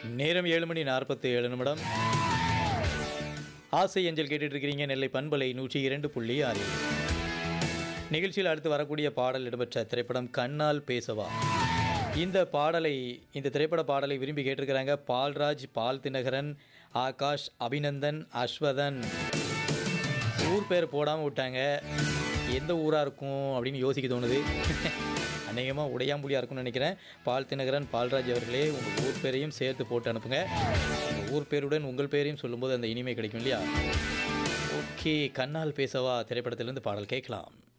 நேரம் ஏழு மணி நாற்பத்தி ஏழு நிமிடம் ஆசை அஞ்சல் கேட்டுட்டு இருக்கிறீங்க நெல்லை பண்பலை நூற்றி இரண்டு புள்ளி ஆறு நிகழ்ச்சியில் அடுத்து வரக்கூடிய பாடல் இடம்பெற்ற திரைப்படம் கண்ணால் பேசவா இந்த பாடலை இந்த திரைப்பட பாடலை விரும்பி கேட்டிருக்கிறாங்க பால்ராஜ் பால் தினகரன் ஆகாஷ் அபிநந்தன் அஸ்வதன் ஊர் பேர் போடாமல் விட்டாங்க எந்த ஊராக இருக்கும் அப்படின்னு யோசிக்க தோணுது அநேகமாக உடையாம்புலியாக இருக்கும்னு நினைக்கிறேன் பால் தினகரன் பால்ராஜ் அவர்களே உங்கள் ஊர் பேரையும் சேர்த்து போட்டு அனுப்புங்க உங்கள் ஊர் பேருடன் உங்கள் பேரையும் சொல்லும்போது அந்த இனிமை கிடைக்கும் இல்லையா ஓகே கண்ணால் பேசவா திரைப்படத்திலிருந்து பாடல் கேட்கலாம்